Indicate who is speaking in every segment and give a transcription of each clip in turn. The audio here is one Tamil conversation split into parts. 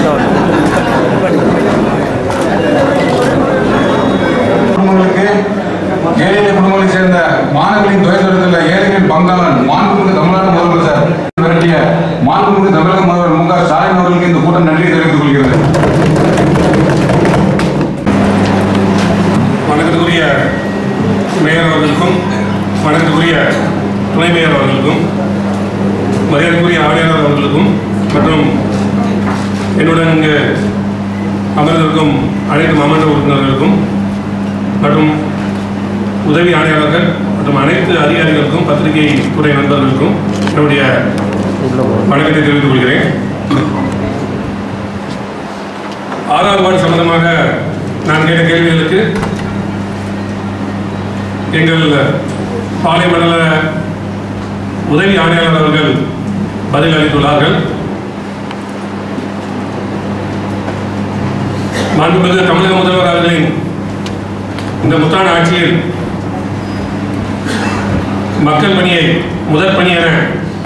Speaker 1: குடும்பங்களுக்கு ஏழை குடும்பங்களை சேர்ந்த மாணவர்களின் துயரத்தில் ஏழைகளின் பங்காளன் மாண்புமிகு தமிழ்நாடு முதலமைச்சர் மிரட்டிய மாண்புமிகு தமிழக முதல்வர் மு க ஸ்டாலின் அவர்களுக்கு இந்த கூட்டம் நன்றி தெரிவித்துக் கொள்கிறது
Speaker 2: வணக்கத்துக்குரிய மேயர் அவர்களுக்கும் வணக்கத்துக்குரிய துணை மேயர் அவர்களுக்கும் மரியாதைக்குரிய ஆணையாளர் அவர்களுக்கும் மற்றும் என்னுடன் இங்கு அமர்ந்திருக்கும் அனைத்து மாமன்ற உறுப்பினர்களுக்கும் மற்றும் உதவி ஆணையாளர்கள் மற்றும் அனைத்து அதிகாரிகளுக்கும் பத்திரிகை துறை நண்பர்களுக்கும் என்னுடைய வணக்கத்தை தெரிவித்துக் கொள்கிறேன் ஆறாவது வார்டு சம்பந்தமாக நான் கேட்ட கேள்விகளுக்கு எங்கள் பாளைய மண்டல உதவி ஆணையாளர் அவர்கள் பதில் அளித்துள்ளார்கள் மாண்புமிகு தமிழக முதல்வர் அவர்களின் இந்த முத்தான ஆட்சியில் மக்கள் பணியை முதற் பணி என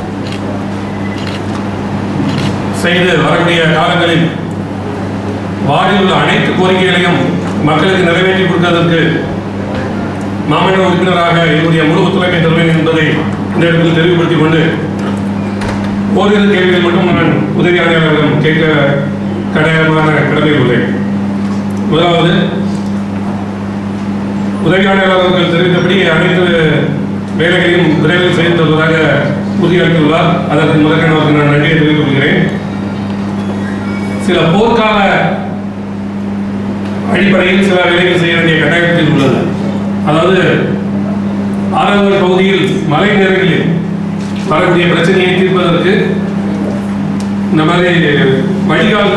Speaker 2: செய்து வரக்கூடிய காலங்களில் வார்டில் உள்ள அனைத்து கோரிக்கைகளையும் மக்களுக்கு நிறைவேற்றி கொடுப்பதற்கு மாமன்ற உறுப்பினராக என்னுடைய முழு ஒத்துழைப்பை தருவேன் என்பதை இந்த இடத்தில் தெளிவுபடுத்திக் கொண்டு ஓரிரு கேள்விகள் மட்டும் நான் உதவி ஆணையாளரிடம் கேட்க கட்டாயமான கடமையில் உள்ளேன் முதலாவது உதவி ஆணையாளர் அவர்கள் தெரிவித்தபடி அனைத்து வேலைகளையும் விரைவில் செய்து தருவதாக உறுதியளித்துள்ளார் அதற்கு முதற்கண் அவருக்கு நான் நன்றியை தெரிவித்துக் கொள்கிறேன் சில போர்க்கால அடிப்படையில் சில வேலைகள் செய்ய வேண்டிய கட்டாயத்தில் உள்ளது அதாவது ஆறாவது பகுதியில் மலை நேரங்களில் வரக்கூடிய பிரச்சனையை தீர்ப்பதற்கு இந்த மாதிரி வடிகால்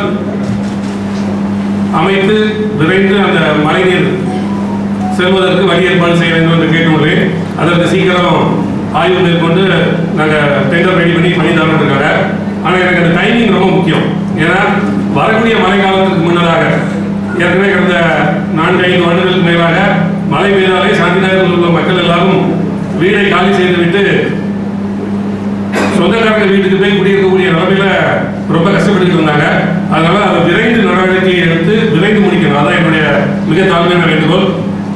Speaker 2: அமைத்து விரைந்து அந்த மழைநீர் செல்வதற்கு வழி ஏற்பாடு செய்ய வேண்டும் என்று கேட்டுள்ளேன் அதற்கு சீக்கிரம் ஆய்வு மேற்கொண்டு நாங்கள் டெண்டர் ரெடி பண்ணி பண்ணி தரணும் இருக்காங்க ஆனால் எனக்கு அந்த டைமிங் ரொம்ப முக்கியம் ஏன்னா வரக்கூடிய மழை காலத்துக்கு முன்னதாக ஏற்கனவே கடந்த நான்கு ஐந்து ஆண்டுகளுக்கு மேலாக மழை பெய்தாலே சாந்தி நகரில் உள்ள மக்கள் எல்லாரும் வீடை காலி செய்துவிட்டு சொந்தக்காரங்க வீட்டுக்கு போய் குடியிருக்கக்கூடிய நிலைமையில ரொம்ப கஷ்டப்பட்டு இருந்தாங்க அதனால அதை விரைந்து நடவடிக்கை எடுத்து விரைந்து முடிக்கணும் அதான் என்னுடைய மிக தாழ்மையான வேண்டுகோள்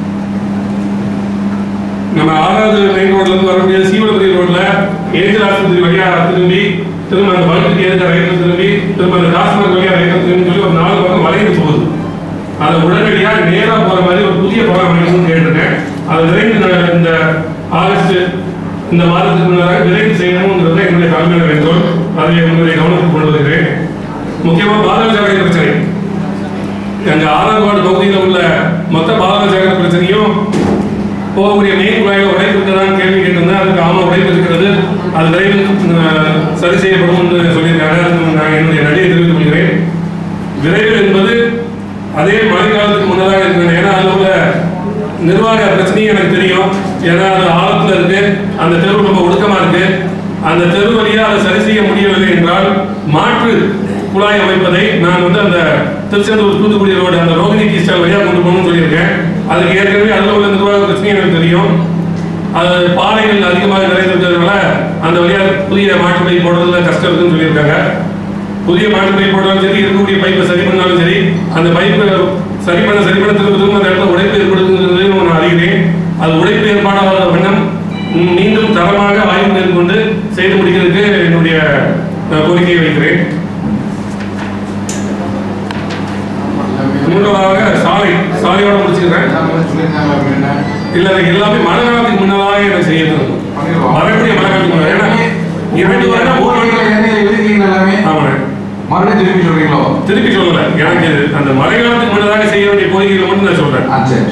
Speaker 2: நம்ம ஆறாவது மெயின் ரோட்ல இருந்து வரக்கூடிய சீவலபுரி ரோட்ல ஏஞ்சல் ஆஸ்பத்திரி வழியா திரும்பி திரும்ப அந்த வகுப்புக்கு எதிர்க்க ரைட்டில் திரும்பி திரும்ப அந்த டாஸ்மாக் வழியா ரைட்டில் திரும்பி சொல்லி ஒரு நாலு பக்கம் வளைந்து போகுது அதை உடனடியா நேரா போற மாதிரி ஒரு புதிய படம் அமைக்கணும்னு கேட்டிருக்கேன் அதை விரைந்து நான் இந்த ஆகஸ்ட் இந்த மாதத்துக்கு முன்னதாக விரைந்து செய்யணுங்கிறது என்னுடைய தலைமையில வேண்டுகோள் அதை உங்களுடைய கவனத்துக்கு கொண்டு வருகிறேன் முக்கியமா பாதாள சாக்கடை பிரச்சனை எங்க ஆறாவது வார்டு பகுதியில் உள்ள மொத்த பாதாள சாக்கடை பிரச்சனையும் போகக்கூடிய மெயின் குழாயில் உடைப்பு இருக்கிறதான்னு கேள்வி கேட்டிருந்தேன் அதுக்கு ஆமா உடைப்பு இருக்கிறது அது விரைவில் அஹ், சரி செய்யப்படும் என்று சொல்லியிருக்காங்க அதுக்கு நான் என்னுடைய நடிகை தெரிவித்துக் கொள்கிறேன் விரைவில் என்பது அதே மழை காலத்துக்கு முன்னதாக இருக்கிறது ஏன்னா அதில் உள்ள நிர்வாக பிரச்சனையும் எனக்கு தெரியும் ஏன்னா அது ஆழத்துல இருக்கு அந்த தெரு ரொம்ப ஒடுக்கமா இருக்கு அந்த தெரு வழியா அதை சரி செய்ய முடியவில்லை என்றால் மாற்று குழாய் அமைப்பதை நான் வந்து அந்த திருச்செந்தூர் தூத்துக்குடி ரோடு அந்த ரோகிணி கிஸ்டால் வழியா கொண்டு போகணும்னு சொல்லியிருக்கேன் அதுக்கு ஏற்கனவே அதில் உள்ள நிர்வாக பிரச்சனையும் எனக்கு தெரியும் அது பாறைகள் அதிகமாக நிறைந்திருக்கிறதுனால அந்த வழியா புதிய மாற்று பை போடுறதுல கஷ்டம் இருக்குன்னு சொல்லியிருக்காங்க புதிய மாற்று பைப் போட்டாலும் சரி இருக்கக்கூடிய பைப்பை சரி பண்ணாலும் சரி அந்த பைப்பை சரி பண்ண சரி பண்ண திரும்ப திரும்ப அந்த இடத்துல உடைப்பு ஏற்படுத்துங்கிறதையும் நான் அறிகிறேன் அது உடைப்பு ஏற்பாடாத வண்ணம் ம், மீண்டும் தரமாக ஆய்வு மேற்கொண்டு செய்து முடிக்கிறதுக்கு என்னுடைய அஹ், கோரிக்கையை வைக்கிறேன் மூன்றாவதாக சாலை சாலையோட முடிச்சுக்கிறேன் இல்ல எனக்கு எல்லாமே மழை காலத்துக்கு முன்னதாக எனக்கு செய்யணும் வரக்கூடிய மழை காலத்துக்கு முன்னாடி ஏன்னா இரண்டு வருடம் மூணு வருடம் ஆமாண்ணே
Speaker 1: மறுபடியும் திருப்பி சொல்றீங்களோ
Speaker 2: திருப்பி சொல்லல எனக்கு அந்த மழை காலத்துக்கு முன்னதாக செய்ய வேண்டிய கோரிக்கைகளை மட்டும் நான் சொல்றேன்
Speaker 1: ஆ சரி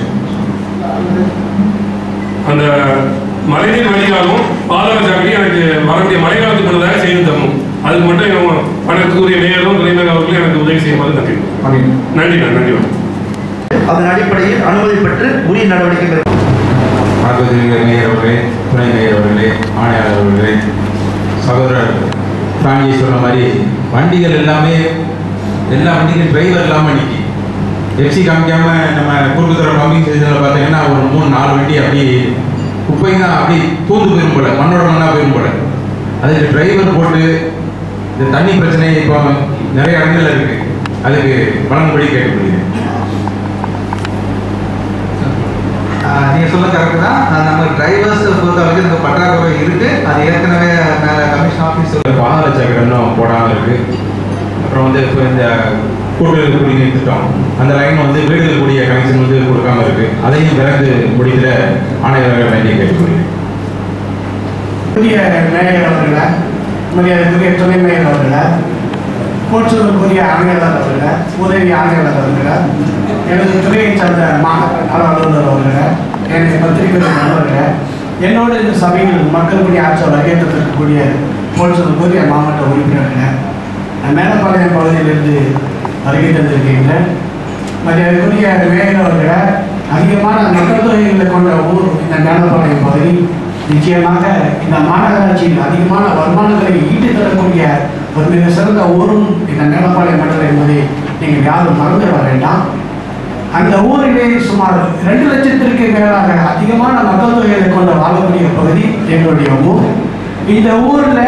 Speaker 2: அந்த மழைநீர் வடிகாலும் பாதாள சாக்கடை எனக்கு வரக்கூடிய மழை காலத்துக்கு முன்னதாக செய்து தரணும் அதுக்கு மட்டும் எங்க வணக்கத்துக்குரிய மேயரும் துணைமேல் அவர்களும் எனக்கு உதவி செய்யுமாறு நன்றி
Speaker 1: பண்ணிடுங்க
Speaker 2: நன்றி நான் நன்றி வணக்கம்.
Speaker 3: அதன் அடிப்படையில் அனுமதி பெற்று உரிய நடவடிக்கை மேற்கொள்ளும்.
Speaker 1: வணக்கத்திற்கு மேயர் அவர்களே துணை மேயர் அவர்களே ஆணையாளர் அவர்களே சகோதரர் பிராணியை சொன்ன மாதிரி வண்டிகள் எல்லாமே எல்லா வண்டிக்கும் டிரைவர் இல்லாமல் நிற்கி எஃப்சி காமிக்காம நம்ம குறுக்குத்துறை பம்பிங் ஸ்டேஷனில் பார்த்தீங்கன்னா ஒரு மூணு நாலு வண்டி அப்படி குப்பை தான் அப்படி தூந்து போயிரும் போல மண்ணோட மண்ணாக போயிரும் போல அதுக்கு டிரைவர் போட்டு இந்த தண்ணி பிரச்சனை இப்போ நிறைய இடங்கள்ல இருக்கு அதுக்கு வழங்கும்படி கேட்டுக்கொள்கிறேன்
Speaker 4: ஆஹ் நீங்க சொல்ல கரெக்ட் தான் ஆஹ் நம்ம டிரைவர்ஸ் பொறுத்த வரைக்கும் இந்த பற்றாக்குறை இருக்கு அது ஏற்கனவே மேல கமிஷன் ஆஃபீஸ்
Speaker 1: வாகன சக்கரம் இன்னும் போடாமல் இருக்கு அப்புறம் வந்து இப்போ இந்த கூட்டுறவு குடிநீர் திட்டம் அந்த லைன் வந்து வீடுகளுக்குரிய கனெக்ஷன் வந்து கொடுக்காம இருக்கு அதையும் விரைந்து முடிக்கிற ஆணையர்கள் வேண்டிய கேட்டுக்கொள்கிறேன்
Speaker 5: புதிய மேயர் அவர்களை மரியாதைக்குரிய துணை மேயர் அவர்களை போற்றுதலுக்குரிய ஆணையாளர் அவர்களை உதவி ஆணையாளர் அவர்களை எனது துறையைச் சார்ந்த மாநகர நல அலுவலர் அவர்களை எனது பத்திரிகை நண்பர்களை என்னோடு இந்த சபையில் மக்களுடைய ஆட்சியில் வரவேற்றிருக்கக்கூடிய போற்றுதலுக்குரிய மாவட்ட உறுப்பினர்களை நான் மேலப்பாளையம் பகுதியிலிருந்து வருகை தந்திருக்கின்றேன் மரியாதைக்குரிய மேயர் அவர்களை அதிகமான மக்கள் தொகைகளை கொண்ட ஊர் இந்த மேலப்பாளையம் பகுதி நிச்சயமாக இந்த மாநகராட்சியில் அதிகமான வருமானங்களை ஈட்டு தரக்கூடிய ஒரு மிக சிறந்த ஊரும் இந்த மேலப்பாளையம் மண்டலம் என்பதை நீங்கள் யாரும் மறந்து வர வேண்டாம் அந்த ஊரிலே சுமார் ரெண்டு லட்சத்திற்கு மேலாக அதிகமான மக்கள் தொகைகளை கொண்ட வாழக்கூடிய பகுதி எங்களுடைய ஊர் இந்த ஊரில்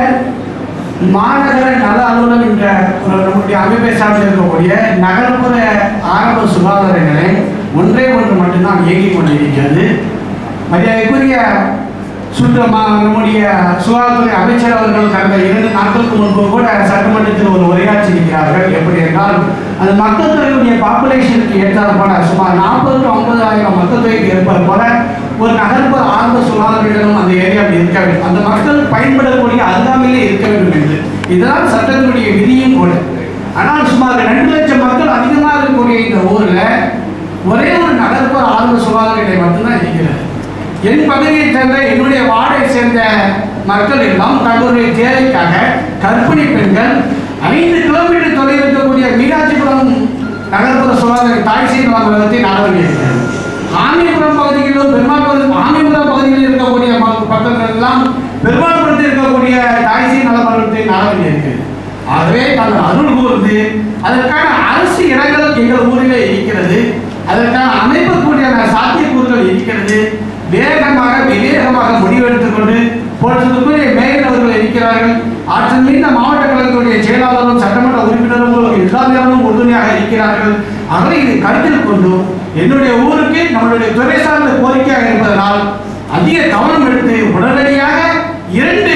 Speaker 5: மாநகர நல அலுவலகம் என்ற ஒரு நம்முடைய அமைப்பை சார்ந்து இருக்கக்கூடிய நகர்ப்புற ஆரம்ப சுகாதார நிலையம் ஒன்றே ஒன்று மட்டும்தான் இயங்கிக் கொண்டிருக்கிறது மரியாதைக்குரிய சுற்றமா நம்முடைய சுகாதாரத்துறை அமைச்சர் அவர்கள் கடந்த இரண்டு நாட்களுக்கு முன்பு கூட சட்டமன்றத்தில் ஒரு உரையாற்றி இருக்கிறார்கள் எப்படி என்றால் அந்த மக்கள் தொகையுடைய பாப்புலேஷனுக்கு ஏற்றாற் போல சுமார் நாற்பது டு ஐம்பதாயிரம் மக்கள் தொகைக்கு ஏற்பாடு போல ஒரு நகர்ப்புற ஆரம்ப சுகாதார நிலையம் அந்த ஏரியாவில் இருக்க வேண்டும் அந்த மக்கள் பயன்படக்கூடிய அருகாமையிலே இருக்க வேண்டும் என்று இதுதான் சட்டத்தினுடைய விதியும் கூட ஆனால் சுமார் ரெண்டு லட்சம் மக்கள் அதிகமாக இருக்கக்கூடிய இந்த ஊரில் ஒரே ஒரு நகர்ப்புற ஆரம்ப சுகாதார நிலையம் மட்டும்தான் இருக்கிறது என் பகுதியைச் சேர்ந்த என்னுடைய வார்டை சேர்ந்த மக்கள் எல்லாம் தங்களுடைய தேவைக்காக கர்ப்பிணி பெண்கள் ஐந்து கிலோமீட்டர் தொலைவில் இருக்கக்கூடிய மீனாட்சிபுரம் நகர்ப்புற சுகாதார தாய் சீர் அலுவலகத்தை நாட வேண்டியிருக்கிறது ஆமிபுரம் பகுதியிலும் பெருமாள்புரம் ஆமிபுரம் பகுதியில் இருக்கக்கூடிய ம- மக்கள் எல்லாம் பெருமாள்புரத்தில் இருக்கக்கூடிய தாய் சீர் நலமன்றத்தை நாட வேண்டியிருக்கிறது ஆகவே நாங்கள் அருள் கூர்ந்து அதற்கான அரசு இடங்கள் எங்கள் ஊரிலே இருக்கிறது அதற்கான அமைப்புக்கூடிய சாத்தியக்கூறுகள் இருக்கிறது வேகமாக விவேகமாக முடிவெடுத்துக் கொண்டு போன்றதுக்குரிய மேயர் அவர்கள் இருக்கிறார்கள் ஆற்றல் மீந்த மாவட்ட கழகத்துடைய செயலாளரும் சட்டமன்ற உறுப்பினரும் எல்லா நேரமும் உறுதுணையாக இருக்கிறார்கள் ஆகவே இதை கருத்தில் கொண்டு என்னுடைய ஊருக்கு நம்மளுடைய துறை சார்ந்த கோரிக்கையாக இருப்பதனால் அதிக கவனம் எடுத்து உடனடியாக இரண்டு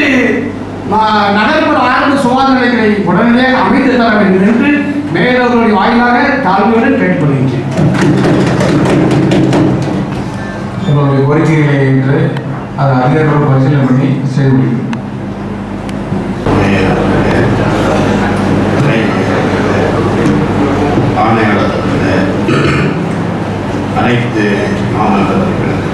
Speaker 5: ம- நகர்ப்புற ஆரம்ப சுகாதார நிலையங்களை உடனடியாக அமைத்து தர வேண்டும் என்று மேயர் அவர்களுடைய வாயிலாக தாழ்மையுடன் கேட்டுக்கொள்கின்றேன்
Speaker 6: உங்களுடைய கோரிக்கைகளை ஏற்று அதை அதிகாரிகளோடு பரிசீலனை பண்ணி செய்து முடியும்
Speaker 7: ஆணையாளர் அனைத்து மாமன்ற உறுப்பினர்கள்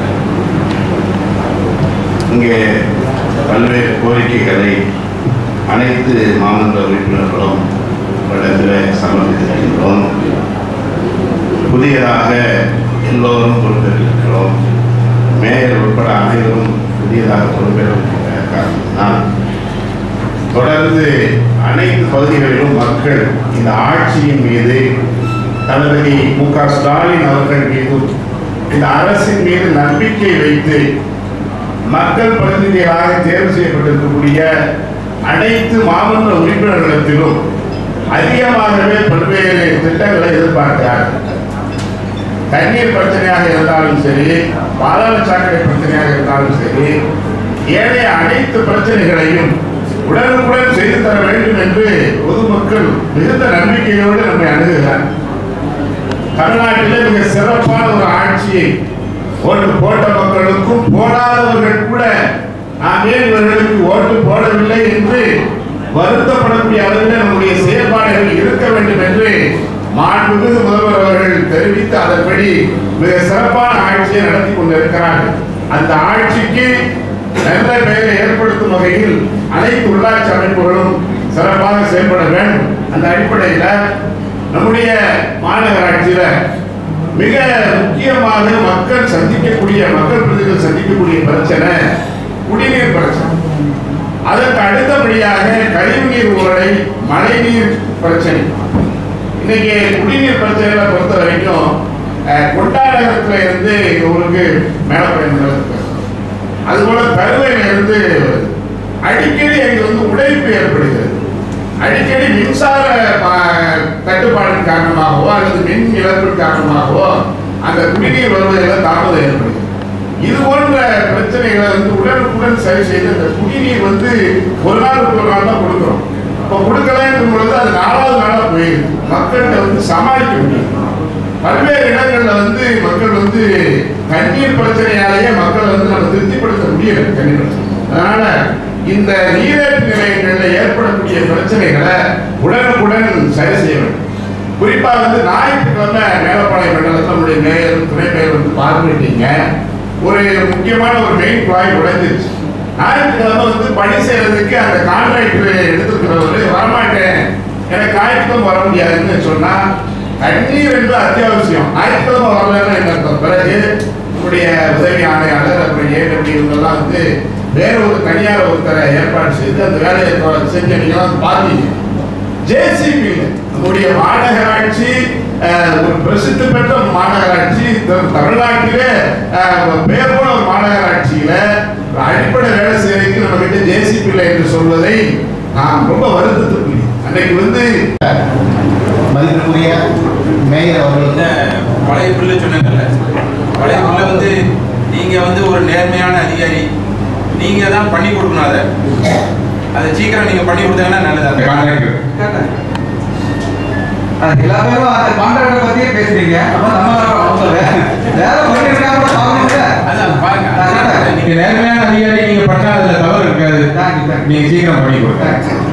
Speaker 7: இங்கே பல்வேறு கோரிக்கைகளை அனைத்து மாமன்ற உறுப்பினர்களும் இடத்தில் சமர்ப்பித்திருக்கின்றோம் புதியதாக எல்லோரும் பொறுப்பேற்றிருக்கிறோம் மேயர் உட்பட அனைவரும் புதியதாக பொறுப்பேற்றிருக்கிற காரணத்தினால் தொடர்ந்து அனைத்து பகுதிகளிலும் மக்கள் இந்த ஆட்சியின் மீது தளபதி மு க ஸ்டாலின் அவர்கள் மீதும் இந்த அரசின் மீது நம்பிக்கை வைத்து மக்கள் பிரதிநிதிகளாக தேர்வு செய்யப்பட்டிருக்கக்கூடிய அனைத்து மாமன்ற உறுப்பினர்களிடத்திலும் அதிகமாகவே பல்வேறு திட்டங்களை எதிர்பார்க்கிறார்கள் தண்ணீர் பிரச்சனையாக இருந்தாலும் சரி பாதாள சாக்கடை பிரச்சனையாக இருந்தாலும் சரி ஏனைய அனைத்து பிரச்சனைகளையும் உடனுக்குடன் செய்து தர வேண்டும் என்று பொதுமக்கள் மிகுந்த நம்பிக்கையோடு நம்மை அணுகுகிறார் தமிழ்நாட்டிலே மிக சிறப்பான ஒரு ஆட்சியை ஓட்டு போட்ட மக்களுக்கும் போடாதவர்கள் கூட நாம் ஏன் இவர்களுக்கு ஓட்டு போடவில்லை என்று வருத்தப்படக்கூடிய அளவில் நம்முடைய செயல்பாடுகள் இருக்க வேண்டும் என்று மாண்புமிகு முதல்வர் அவர்கள் தெரிவித்து அதன்படி மிக சிறப்பான ஆட்சியை நடத்தி கொண்டிருக்கிறார்கள் அந்த ஆட்சிக்கு நல்ல பெயரை ஏற்படுத்தும் வகையில் அனைத்து உள்ளாட்சி அமைப்புகளும் சிறப்பாக செயல்பட வேண்டும் அந்த அடிப்படையில் நம்முடைய மாநகராட்சியில மிக முக்கியமாக மக்கள் சந்திக்கக்கூடிய மக்கள் பிரதிகள் சந்திக்கக்கூடிய பிரச்சனை குடிநீர் பிரச்சனை அதற்கு அடுத்தபடியாக கழிவுநீர் உரடை மழைநீர் பிரச்சனை இன்னைக்கு குடிநீர் பிரச்சனைகளை பொறுத்த வரைக்கும் அஹ், கொட்டாநகரத்துல இருந்து எங்க ஊருக்கு மேலப்பயணம் அதுபோல கருவையில இருந்து வருது. அடிக்கடி அங்க வந்து உடைப்பு ஏற்படுகிறது அடிக்கடி மின்சார ப- தட்டுப்பாடின் காரணமாக இழப்பின் காரணமாகவோ அந்த குடிநீர் வருவதில் தாமதம் ஏற்படுது இது போன்ற பிரச்சனைகளை வந்து உடனுக்குடன் சரி செய்து அந்த குடிநீர் வந்து ஒரு நாளுக்கு ஒரு நாள் தான் கொடுக்குறோம் இப்போ கொடுக்கலங்கும் பொழுது அது நாலாவது நாளாக போயிடுது மக்கள்கிட்ட வந்து சமாளிக்க முடியும் பல்வேறு இடங்கள்ல வந்து மக்கள் வந்து தண்ணீர் பிரச்சனையாலேயே மக்கள் வந்து நம்ம திருப்திப்படுத்த முடியல தண்ணீர் பிரச்சனை. அதனால இந்த நீரேற்று நிலையங்களில் ஏற்படக்கூடிய பிரச்சனைகளை உடனுக்குடன் சரி செய்ய வேண்டும் குறிப்பா வந்து ஞாயிற்றுக்கிழமை மேலப்பாளையம் மண்டலத்தில் நம்முடைய மேயர் துணை மேயர் வந்து பார்வையிட்டீங்க ஒரு முக்கியமான ஒரு மெயின் குழாய் உடைஞ்சிருச்சு ஞாயிற்றுக்கிழமை வந்து பணி செய்யறதுக்கு அந்த கான்ட்ராக்டர் எடுத்துக்கிறவர் வரமாட்டேன் எனக்கு ஞாயிற்றுக்கிழமை வர முடியாதுன்னு சொன்னா தண்ணீர் என்று அத்தியாவசியம் ஞாயிற்றுக்கிழமை வரலன்னா என்ன அர்த்தம்? பிறகு நம்முடைய உதவி ஆணையாளர் அப்புறம் ஏஎம்டி இவங்கெல்லாம் வந்து வேற ஒரு தனியார் ஒருத்தரை ஏற்பாடு செய்து அந்த வேலையை செஞ்சு நீங்க பார்த்தீங்க ஜேசிபி நம்முடைய மாநகராட்சி அஹ், ஒரு பிரசித்தி பெற்ற மாநகராட்சி த- தமிழ்நாட்டிலே அஹ், பேர் போன ஒரு மாநகராட்சியில ஒரு அடிப்படை வேலை செய்யறதுக்கு நம்ம கிட்ட ஜேசிபி இல்லை என்று சொல்வதை நான் ரொம்ப வருத்தத்துக்குரிய அன்னைக்கு வந்து
Speaker 3: மதிப்பிற்குரிய மேயர்
Speaker 1: இந்த
Speaker 3: அவர்களுக்கு
Speaker 1: பழைய புல்லு சொன்னீங்கல்ல பழைய புல்ல வந்து நீங்க வந்து ஒரு நேர்மையான அதிகாரி நீங்க தான் பண்ணி கொடுக்கணும் அதை அதை சீக்கிரம் நீங்க பண்ணி கொடுத்தீங்கன்னா நல்லது அந்த கான்ட்ராக்டர்
Speaker 4: கேட்டேன். அது எல்லா பேரும் அந்த கான்ட்ராக்டை பத்தியே பேசுறீங்க அப்ப நம்ம அவங்க வே- வேலை பண்ணிருக்காங்க கூட பார்க்கணும்ல
Speaker 1: அதான் பாருங்க
Speaker 4: அதான்.
Speaker 1: நீங்க நேர்மையான அதிகாரி நீங்க பண்ணா அதுல தவறு இருக்காது
Speaker 4: Thank you, thank you.
Speaker 1: நீங்க சீக்கிரம் பண்ணி கொடுங்க